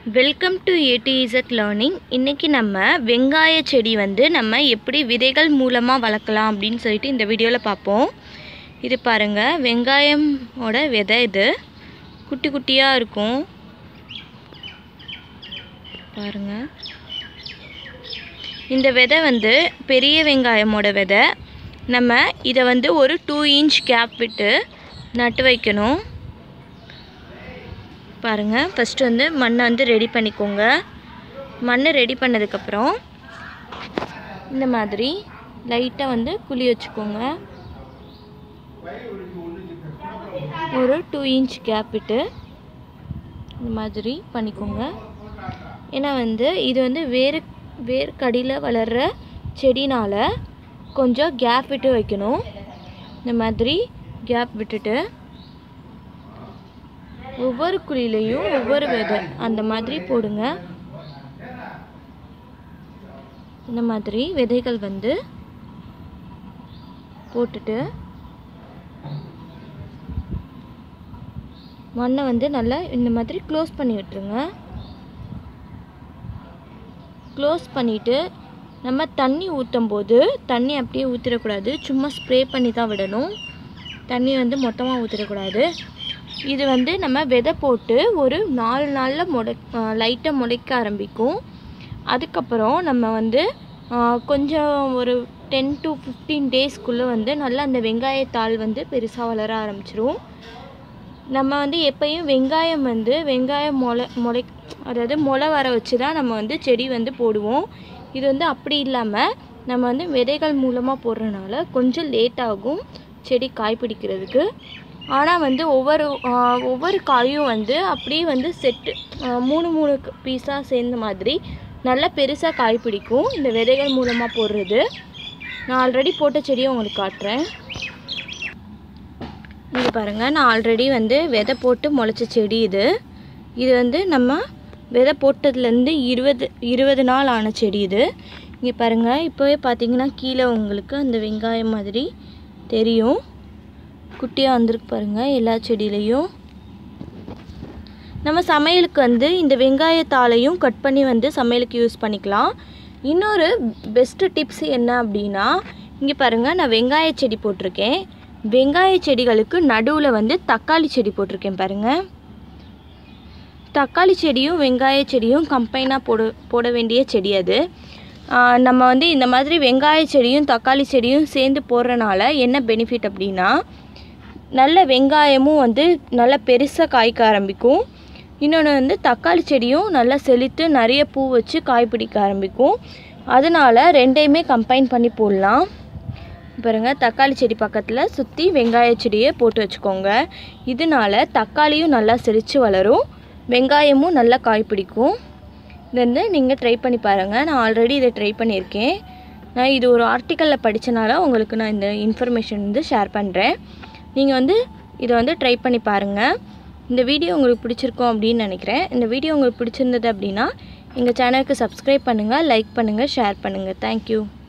welcome to ஏடிஇசட் learning இன்றைக்கி நம்ம வெங்காய செடி வந்து நம்ம எப்படி விதைகள் மூலமாக வளர்க்கலாம் அப்படின்னு சொல்லிட்டு இந்த வீடியோவில் பார்ப்போம் இது பாருங்கள் வெங்காயமோட விதை இது குட்டி குட்டியாக இருக்கும் பாருங்கள் இந்த விதை வந்து பெரிய வெங்காயமோட விதை நம்ம இதை வந்து ஒரு டூ இன்ச் கேப் விட்டு நட்டு வைக்கணும் பாருங்கள் ஃபஸ்ட்டு வந்து மண்ணை வந்து ரெடி பண்ணிக்கோங்க மண்ணை ரெடி பண்ணதுக்கப்புறம் இந்த மாதிரி லைட்டாக வந்து குழி வச்சுக்கோங்க ஒரு டூ இன்ச் கேப் விட்டு இந்த மாதிரி பண்ணிக்கோங்க ஏன்னா வந்து இது வந்து வேறு வேர்க்கடியில் வளர்கிற செடினால் கொஞ்சம் கேப் விட்டு வைக்கணும் இந்த மாதிரி கேப் விட்டுட்டு ஒவ்வொரு குழியிலையும் ஒவ்வொரு விதை அந்த மாதிரி போடுங்க இந்த மாதிரி விதைகள் வந்து போட்டுட்டு மண்ணை வந்து நல்லா இந்த மாதிரி க்ளோஸ் பண்ணி விட்டுருங்க க்ளோஸ் பண்ணிவிட்டு நம்ம தண்ணி ஊற்றும் போது தண்ணி அப்படியே ஊற்றிடக்கூடாது சும்மா ஸ்ப்ரே பண்ணி தான் விடணும் தண்ணி வந்து மொத்தமாக ஊற்றிடக்கூடாது இது வந்து நம்ம விதை போட்டு ஒரு நாலு நாளில் முளை லைட்டாக முளைக்க ஆரம்பிக்கும் அதுக்கப்புறம் நம்ம வந்து கொஞ்சம் ஒரு டென் டு ஃபிஃப்டீன் டேஸ்க்குள்ளே வந்து நல்லா அந்த வெங்காயத்தாள் வந்து பெருசாக வளர ஆரம்பிச்சிரும் நம்ம வந்து எப்பயும் வெங்காயம் வந்து வெங்காயம் முளை முளை அதாவது முளை வர வச்சு தான் நம்ம வந்து செடி வந்து போடுவோம் இது வந்து அப்படி இல்லாமல் நம்ம வந்து விதைகள் மூலமாக போடுறனால கொஞ்சம் லேட் ஆகும் செடி காய் பிடிக்கிறதுக்கு ஆனால் வந்து ஒவ்வொரு ஒவ்வொரு காயும் வந்து அப்படியே வந்து செட்டு மூணு மூணு பீஸாக சேர்ந்த மாதிரி நல்லா பெருசாக காய் பிடிக்கும் இந்த விதைகள் மூலமாக போடுறது நான் ஆல்ரெடி போட்ட செடியை உங்களுக்கு காட்டுறேன் இங்கே பாருங்கள் நான் ஆல்ரெடி வந்து விதை போட்டு முளைச்ச செடி இது இது வந்து நம்ம விதை போட்டதுலேருந்து இருபது இருபது நாள் ஆன செடி இது இங்கே பாருங்கள் இப்போவே பார்த்தீங்கன்னா கீழே உங்களுக்கு அந்த வெங்காயம் மாதிரி தெரியும் குட்டியாக வந்திருக்கு பாருங்கள் எல்லா செடியிலையும் நம்ம சமையலுக்கு வந்து இந்த வெங்காயத்தாலையும் கட் பண்ணி வந்து சமையலுக்கு யூஸ் பண்ணிக்கலாம் இன்னொரு பெஸ்ட்டு டிப்ஸ் என்ன அப்படின்னா இங்கே பாருங்கள் நான் வெங்காய செடி போட்டிருக்கேன் வெங்காய செடிகளுக்கு நடுவில் வந்து தக்காளி செடி போட்டிருக்கேன் பாருங்கள் தக்காளி செடியும் வெங்காய செடியும் கம்பைனாக போட போட வேண்டிய செடி அது நம்ம வந்து இந்த மாதிரி வெங்காய செடியும் தக்காளி செடியும் சேர்ந்து போடுறனால என்ன பெனிஃபிட் அப்படின்னா நல்ல வெங்காயமும் வந்து நல்லா பெருசாக காய்க்க ஆரம்பிக்கும் இன்னொன்று வந்து தக்காளி செடியும் நல்லா செழித்து நிறைய பூ வச்சு காய் பிடிக்க ஆரம்பிக்கும் அதனால் ரெண்டையுமே கம்பைன் பண்ணி போடலாம் பாருங்கள் தக்காளி செடி பக்கத்தில் சுற்றி வெங்காய செடியை போட்டு வச்சுக்கோங்க இதனால் தக்காளியும் நல்லா செழித்து வளரும் வெங்காயமும் நல்லா காய் பிடிக்கும் இது வந்து நீங்கள் ட்ரை பண்ணி பாருங்கள் நான் ஆல்ரெடி இதை ட்ரை பண்ணியிருக்கேன் நான் இது ஒரு ஆர்டிக்கலில் படித்தனால உங்களுக்கு நான் இந்த இன்ஃபர்மேஷன் வந்து ஷேர் பண்ணுறேன் நீங்கள் வந்து இதை வந்து ட்ரை பண்ணி பாருங்கள் இந்த வீடியோ உங்களுக்கு பிடிச்சிருக்கோம் அப்படின்னு நினைக்கிறேன் இந்த வீடியோ உங்களுக்கு பிடிச்சிருந்தது அப்படின்னா எங்கள் சேனலுக்கு சப்ஸ்கிரைப் பண்ணுங்கள் லைக் பண்ணுங்கள் ஷேர் பண்ணுங்கள் தேங்க்யூ